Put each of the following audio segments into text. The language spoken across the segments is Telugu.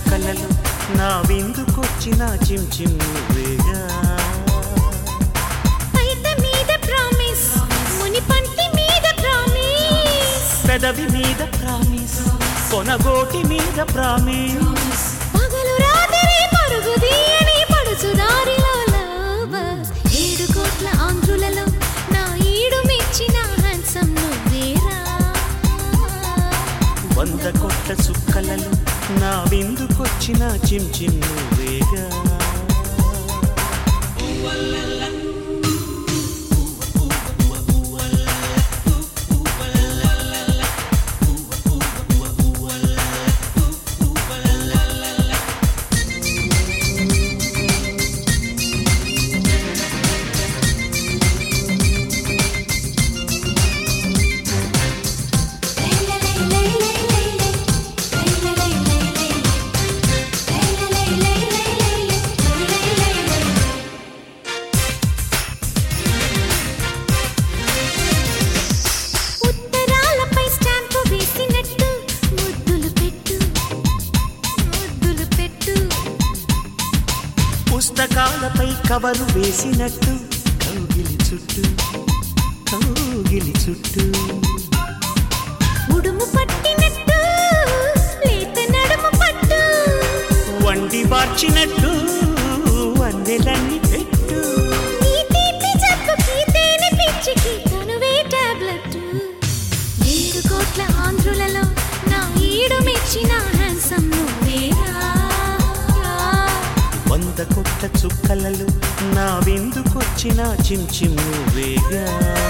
చుక్కలలో నా విందుకొచ్చిన చిమ్ చిమ్ నువ్వేగా పైట మీద ప్రామిస్ ముని పంటి మీద ప్రామిస్ పెదవి మీద ప్రామిస్ కొనగోటి మీద ప్రామిస్ పగలు రాత్రి పరుగు తీయని పడుచు దారిలో లవర్స్ ఏడు కోట్ల ఆంధ్రులలో నా ఈడు మెచ్చిన హ్యాండ్సమ్ నువ్వేరా వంద కొట్ల చుక్కలలో నా విందుకొచ్చిన చిమ్ చిమ్ నువ్వేగా ఉత్తరాలపై స్టాంపు వేసినట్టు ముద్దులు పెట్టు ముద్దులు పెట్టు పుస్తకాలపై కవరు వేసినట్టు కౌగిలి చుట్టూ కౌగిలి చుట్టూ ఉడుము పట్టినట్టు లేత నడుము పట్టు వండి వార్చినట్టు వందెలన్నీ పెట్టు నీ తీపి జబ్బుకి తేనె పిచ్చికి తనువే టాబ్లెట్ ఏడు కోట్ల ఆంధ్రులలో నా ఈడు మెచ్చిన హ్యాండ్సమ్ నువ్వేరా వంద కొట్ల చుక్కలలో నా విందుకొచ్చిన చిమ్ చిమ్ నువ్వేగా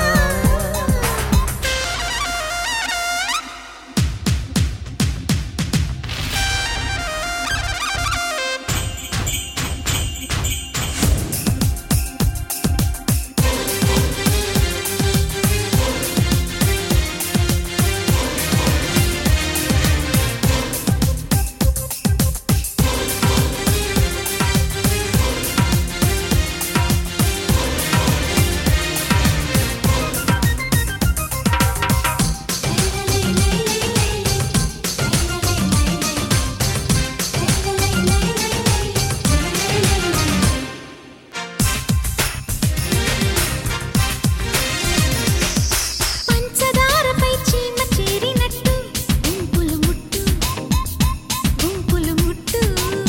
పంచదారపై చీమ చేరినట్టు గుంపులు ముట్టు గుంపులు ముట్టు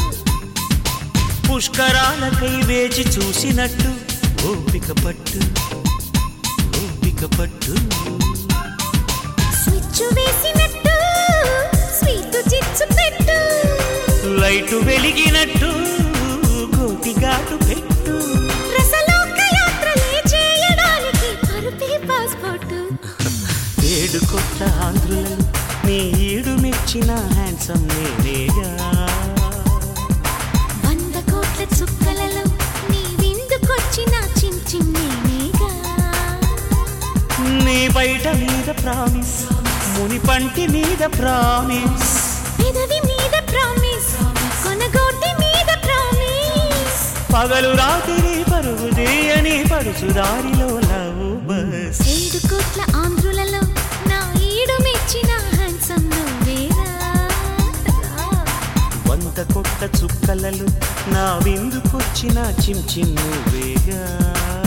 పుష్కరాలకై వేచి చూసినట్టు ఓపిక పట్టు ఓపిక పట్టు స్విచ్ వేసినట్టు స్వీట్ చిచ్చు పెట్టు లైటు వెలిగినట్టు గోటిగాటు పెట్టు రసలోక యాత్రలే చేయడానికి పరుపే పాస్పోర్ట్ ఏడు కొత్త ఆంధ్రులలో నీ ఈడు మెచ్చిన హ్యాండ్సమ్ నేనేగా వంద కోట్ల చుక్కలలో నీ విందుకొచ్చిన చిమ్ చిమ్ నేనేగా నీ బయట మీద ప్రామిస్ ముని పంటి మీద ప్రామిస్ పెదవి మీద ప్రామిస్ కొనగోటి మీద ప్రామిస్ పగలు రాత్రి పరుగు తీయని పడుచు దారిలో లవ్ బస్ ఏడు కోట్ల ఆంధ్రులలో నా ఈడు మెచ్చిన హ్యాండ్సమ్ నువ్వేరా వంద కొట్ట చుక్కలలో నా విందుకొచ్చిన చిమ్ చిమ్ నువ్వేగా